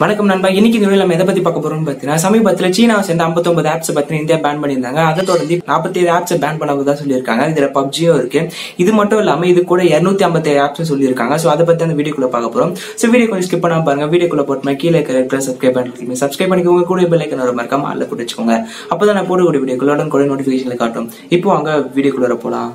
வணக்கம் நண்பா இன்னைக்கு இந்த வீடியோல நம்ம எதை பத்தி பார்க்க போறோம்னு பார்த்தீங்கன்னா சமீபத்தில் சீனாவை சேர்ந்த 59 ஆப்ஸ் பத்தி இந்தியா பேன் பண்ணியிருந்தாங்க அதை தொடர்ந்து 47 ஆப்ஸ் பேன் பண்ண தான் சொல்லியிருக்காங்க இதுல பப்ஜியும் இருக்கு இது மட்டும் இல்லாம இது கூட 257 ஐம்பத்தி ஆப்ஸ் சொல்லியிருக்காங்க ஸோ அதை பத்தி அந்த வீடியோக்குள்ள பார்க்க போறோம் ஸோ வீடியோ கொஞ்சம் ஸ்கிப் பண்ணாம பாருங்க வீடியோக்குள்ள போட்டு கீழே இருக்கிற சப்ஸ்கிரைப் பண்ணி சப்ஸ்கிரைப் பண்ணிக்கோங்க கூட பெல் ஐக்கன் வர மறக்காம அல்ல போட்டு வச்சுக்கோங்க அப்பதான் நான் போடக்கூடிய வீடியோக்குள்ள கூட நோட்டிபிகேஷன்ல காட்டும் இப்போ அங்க வீடியோக்குள்ள போலாம்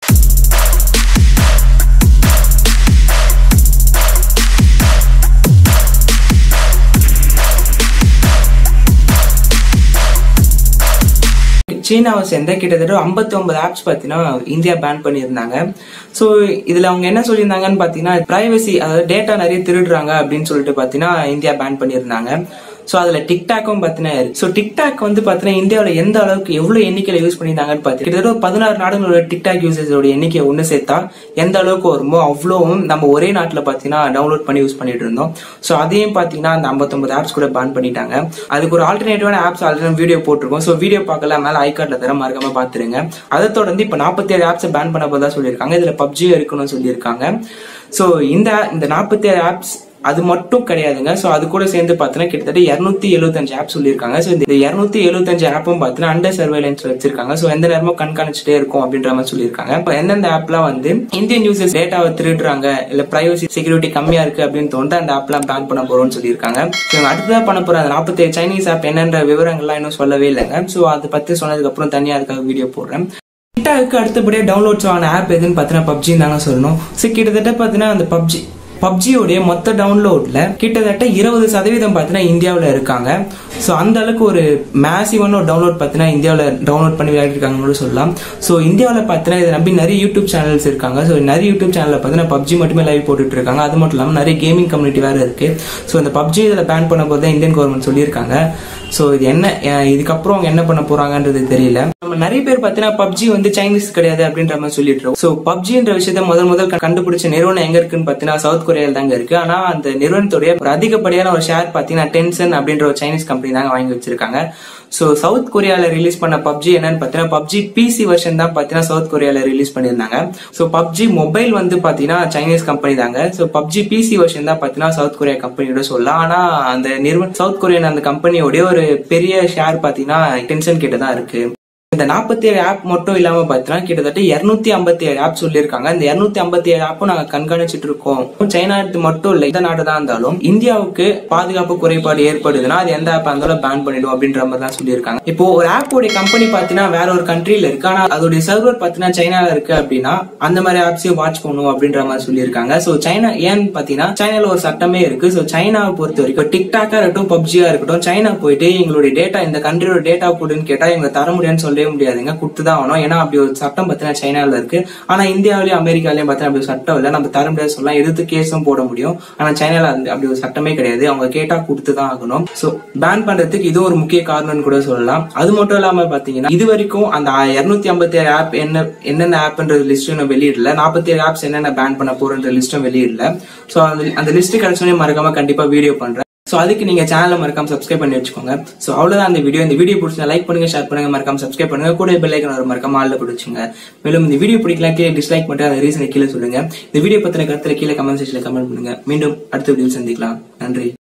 சீனாவை சேர்ந்த கிட்டத்தட்ட 59 ஒன்பது ஆப்ஸ் பார்த்தீங்கன்னா இந்தியா பேன் பண்ணியிருந்தாங்க ஸோ இதுல அவங்க என்ன சொல்லியிருந்தாங்கன்னு பார்த்தீங்கன்னா பிரைவசி அதாவது டேட்டா நிறைய திருடுறாங்க அப்படின்னு சொல்லிட்டு பார்த்தீங்கன்னா இந்தியா பேன் பண்ணியிருந்தாங்க ஸோ அதுல டிக்டாக்கும் பார்த்தீங்கன்னா ஸோ டிக்டாக் வந்து பார்த்தீங்கன்னா இந்தியாவில் எந்த அளவுக்கு எவ்வளவு எண்ணிக்கையில யூஸ் பண்ணியிருந்தாங்கன்னு பார்த்தீங்கன்னா கிட்டத்தட்ட ஒரு பதினாறு நாடுகளோட டிக்டாக் யூசர்ஸோட எண்ணிக்கை ஒன்று சேர்த்தா எந்த அளவுக்கு வருமோ அவ்வளோவும் நம்ம ஒரே நாட்டில் பார்த்தீங்கன்னா டவுன்லோட் பண்ணி யூஸ் பண்ணிட்டு இருந்தோம் ஸோ அதையும் பார்த்தீங்கன்னா அந்த 59 ஆப்ஸ் கூட பேன் பண்ணிட்டாங்க அதுக்கு ஒரு ஆல்டர்னேட்டிவான ஆப்ஸ் ஆல்ரெடி வீடியோ போட்டிருக்கோம் ஸோ வீடியோ பார்க்கல மேலே ஐகார்ட்ல தர மறக்காம பார்த்துருங்க அதை தொடர்ந்து இப்போ நாற்பத்தி ஏழு ஆப்ஸ் பேன் பண்ண போதா சொல்லியிருக்காங்க இதுல பப்ஜியும் இருக்குன்னு சொல்லியிருக்காங்க ஸோ இந்த இந்த நாற்பத்தி ஏழு ஆப்ஸ் அது மட்டும் கிடையாதுங்க ஸோ அது கூட சேர்ந்து பார்த்தீங்கன்னா கிட்டத்தட்ட இரநூத்தி எழுபத்தஞ்சு ஆப் சொல்லியிருக்காங்க ஸோ இந்த இரநூத்தி எழுபத்தஞ்சு ஆப்பும் பார்த்தீங்கன்னா அண்டர் சர்வேலன்ஸ் வச்சிருக்காங்க ஸோ எந்த நேரமும் கண்காணிச்சுட்டே இருக்கும் அப்படின்ற மாதிரி சொல்லியிருக்காங்க இப்போ எந்தெந்த ஆப்லாம் வந்து இந்தியன் யூசர்ஸ் டேட்டாவை திருடுறாங்க இல்ல பிரைவசி செக்யூரிட்டி கம்மியா இருக்கு அப்படின்னு தோணுது அந்த ஆப்லாம் பேன் பண்ண போறோம்னு சொல்லியிருக்காங்க ஸோ இவங்க அடுத்ததா பண்ண போற அந்த நாற்பத்தேழு சைனீஸ் ஆப் என்னன்ற விவரங்கள்லாம் இன்னும் சொல்லவே இல்லைங்க ஸோ அதை பத்தி சொன்னதுக்கு அப்புறம் தனியா அதுக்காக வீடியோ போடுறேன் டிக்டாக்கு அடுத்தபடியாக டவுன்லோட்ஸ் ஆன ஆப் எதுன்னு பார்த்தீங்கன்னா பப்ஜி தாங்க சொல்லணும் ஸோ கிட்டத்தட்ட பார்த்தீங்கன்னா அந்த பப்ஜி பப்ஜியோடைய மொத்த டவுன்லோட்ல கிட்டத்தட்ட இருபது சதவீதம் பார்த்தீங்கன்னா இந்தியாவில் இருக்காங்க ஸோ அந்த அளவுக்கு ஒரு மேசிவான ஒரு டவுன்லோட் பார்த்தீங்கன்னா இந்தியாவில் டவுன்லோட் பண்ணி விளையாடிருக்காங்கன்னு சொல்லலாம் ஸோ இந்தியாவில் பார்த்தீங்கன்னா இதை நம்பி நிறைய யூடியூப் சேனல்ஸ் இருக்காங்க ஸோ நிறைய யூடியூப் சேனலில் பார்த்தீங்கன்னா பப்ஜி மட்டுமே லைவ் போட்டுட்டு இருக்காங்க அது மட்டும் இல்லாமல் நிறைய கேமிங் கம்யூனிட்டி வேற இருக்கு ஸோ இந்த பப்ஜி இதில் பேன் பண்ண போது தான் இந்தியன் கவர்மெண்ட் சொல்லியிருக்காங்க ஸோ இது என்ன அஹ் இதுக்கப்புறம் அவங்க என்ன பண்ண போறாங்கன்றது தெரியல நம்ம நிறைய பேர் பார்த்தீங்கன்னா பப்ஜி வந்து சைனீஸ் கிடையாது அப்படின்ற மாதிரி சொல்லிட்டு இருக்கோம் ஸோ பப்ஜின்ற விஷயத்த முதல் முதல் க- கண்டுபிடிச்ச நிறுவனம் எங்க இருக்குன்னு பார்த்தீங்கன்னா சவுத் கொரியால தாங்க இருக்கு ஆனா அந்த நிறுவனத்துடைய ஒரு அதிகப்படியான ஒரு ஷேர் பார்த்தீங்கன்னா டென்சன் அப்படின்ற ஒரு சைனீஸ் கம்பெனி தாங்க வாங்கி வச்சிருக்காங்க ஸோ சவுத் கொரியால ரிலீஸ் பண்ண பப்ஜி என்னன்னு பார்த்தீங்கன்னா பப்ஜி பிசி வெர்ஷன் தான் பார்த்தீங்கன்னா சவுத் கொரியால ரிலீஸ் பண்ணியிருந்தாங்க ஸோ பப்ஜி மொபைல் வந்து பார்த்தீங்கன்னா சைனீஸ் கம்பெனி தாங்க ஸோ பப்ஜி பிசி வெர்ஷன் தான் பார்த்தீங்கன்னா சவுத் கொரியா கம்பெனியோட சொல்லலாம் ஆனா அந்த நிறுவனம் சவுத் கொரியான் அந்த கம்பெனியோடைய ஒரு பெரிய ஷேர் பார்த்தீங்கன்னா டென்ஷன் கிட்ட தான் இருக்கு இந்த 47 ஏழு ஆப் மட்டும் இல்லாம பார்த்தீங்கன்னா கிட்டத்தட்ட 257 ஐம்பத்தி ஏழு ஆப் சொல்லியிருக்காங்க இந்த 257 ஐம்பத்தி ஏழு ஆப்பும் நாங்க கண்காணிச்சிட்டு இருக்கோம் சைனா நாட்டு மட்டும் இல்ல இந்த நாடு தான் இருந்தாலும் இந்தியாவுக்கு பாதுகாப்பு குறைபாடு ஏற்படுதுன்னா அது எந்த ஆப்பா இருந்தாலும் பேன் பண்ணிடும் அப்படின்ற மாதிரி தான் சொல்லியிருக்காங்க இப்போ ஒரு ஆப்போடைய கம்பெனி பாத்தீங்கன்னா வேற ஒரு கண்ட்ரில இருக்கு ஆனா அதோடைய சர்வர் பாத்தீங்கன்னா சைனால இருக்கு அப்படின்னா அந்த மாதிரி ஆப்ஸையும் வாட்ச் பண்ணும் அப்படின்ற மாதிரி சொல்லியிருக்காங்க சோ சைனா ஏன்னு பாத்தீங்கன்னா சைனால ஒரு சட்டமே இருக்கு சோ சைனாவை பொறுத்த வரைக்கும் டிக்டாக்கா இருக்கட்டும் பப்ஜியா இருக்கட்டும் சைனா போயிட்டு எங்களுடைய டேட்டா இந்த கண்ட்ரியோட டேட்டா கொடுன்னு கேட்டா எங்க தர முடியாதுன்னு சொல்லவே முடியாதுங்க கொடுத்துதான் ஆகணும் ஏன்னா அப்படி ஒரு சட்டம் பார்த்தீங்கன்னா சைனால இருக்கு ஆனா இந்தியாவிலயும் அமெரிக்காலயும் பார்த்தீங்கன்னா அப்படி ஒரு சட்டம் இல்லை நம்ம தர முடியாது சொல்லலாம் எதிர்த்து கேஸும் போட முடியும் ஆனா சைனால அந்த- அப்படி ஒரு சட்டமே கிடையாது அவங்க கேட்டா கொடுத்துதான் ஆகணும் சோ பேன் பண்றதுக்கு இது ஒரு முக்கிய காரணம்னு கூட சொல்லலாம் அது மட்டும் இல்லாம பாத்தீங்கன்னா இது வரைக்கும் அந்த இருநூத்தி ஐம்பத்தி ஏழு ஆப் என்ன என்னென்ன ஆப்ன்ற லிஸ்டும் இன்னும் வெளியிடல நாற்பத்தி ஏழு ஆப்ஸ் என்னென்ன பேன் பண்ண போறன்ற லிஸ்டும் வெளியிடல சோ அந்த அந்த லிஸ்ட் கிடைச்சோடனே மறக்காம கண்டிப்பா வீடியோ பண்றேன் சோ அதுக்கு நீங்க சேனலை மறக்காம சப்ஸ்கிரைப் பண்ணி வச்சுக்கோங்க சோ அவ்வளவுதான் அந்த வீடியோ இந்த வீடியோ பிடிச்சா லைக் பண்ணுங்க ஷேர் பண்ணுங்க மறக்காம சப்ஸ்கிரைப் பண்ணுங்க கூட பெல் ஐக்கன் ஒரு மறக்காம ஆள்ல பிடிச்சுங்க மேலும் இந்த வீடியோ பிடிக்கலாம் கீழே டிஸ்லைக் பண்ணிட்டு அந்த ரீசனை கீழே சொல்லுங்க இந்த வீடியோ பத்தின கருத்துல கீழே கமெண்ட் செக்ஷன்ல கமெண்ட் பண்ணுங்க மீண்டும் அடுத்த வீடியோ சந்திக்கலாம் நன்றி